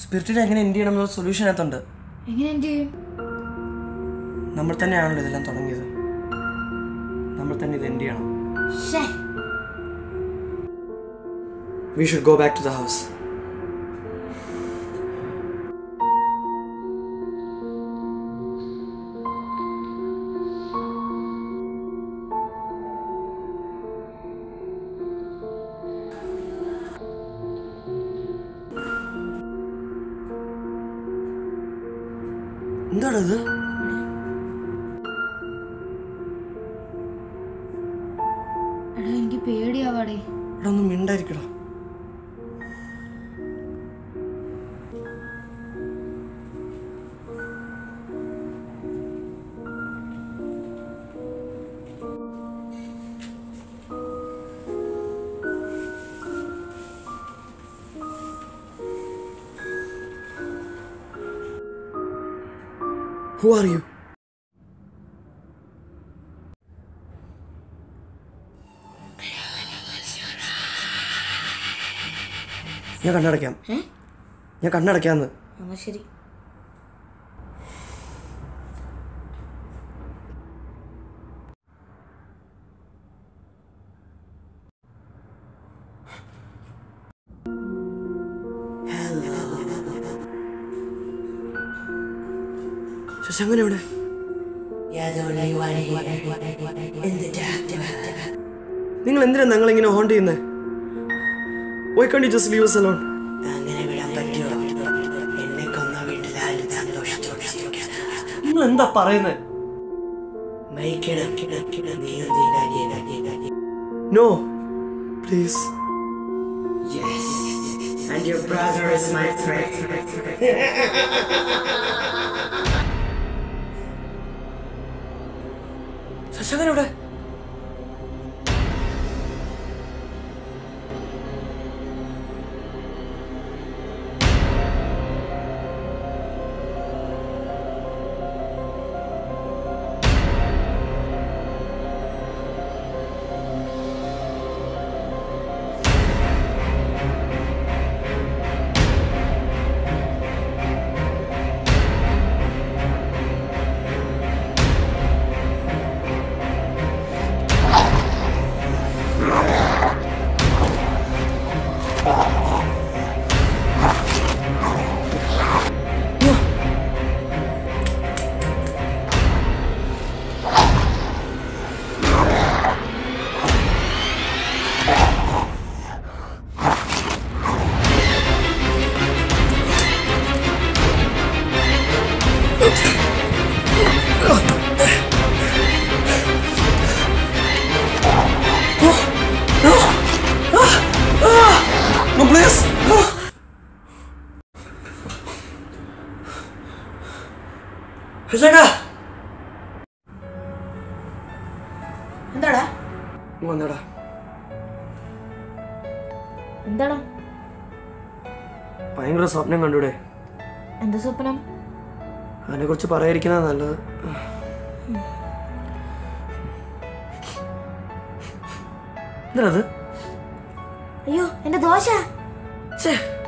സ്പിരിറ്റിനെ എങ്ങനെ എൻഡ് ചെയ്യണം എന്നുള്ള സൊല്യൂഷൻ അകത്തുണ്ട് എങ്ങനെ എന്ത് ചെയ്യും നമ്മൾ തന്നെയാണല്ലോ ഇതെല്ലാം തുടങ്ങിയത് നമ്മൾ തന്നെ ഇത് എൻഡ് ചെയ്യണം ഷേ we should go back to the house എന്താണത് എടാ എനിക്ക് പേടിയാവാടേ ഇവിടെ ഒന്നും മിണ്ടായിരിക്കടാ Who are you? ഞാൻ കണ്ണടയ്ക്കാം ഏ ഞാൻ കണ്ണടയ്ക്കാന്ന് എന്നാ ശരി ശശാങ്കൻ എവിടെ നിങ്ങൾ എന്തിനാ ഞങ്ങൾ ഇങ്ങനെ ഹോണ്ട് ചെയ്യുന്നേ why can't just leave alone അങ്ങനെ വിടാൻ പറ്റുമോ എന്നെ കൊന്ന വീട്ടിലാരും സന്തോഷിച്ചോണ്ടിരിക്കും നിങ്ങൾ എന്താ പറയുന്നത് മരിക്കണം നീയും നിന്റെ അനിയൻ അനിയൻ അനിയൻ no please Yes, and your brother is my friend. Shashankan എവിടെ No, please! ശശാങ്ക എന്താടാ വന്നടാ എന്താടാ ഭയങ്കര സ്വപ്നം കണ്ടൂടെ എന്താ സ്വപ്നം അതിനെ കുറിച്ച് പറയാതിരിക്കുന്നത് നല്ലത് എന്താ അത് അയ്യോ എന്റെ ദോശ ഛേ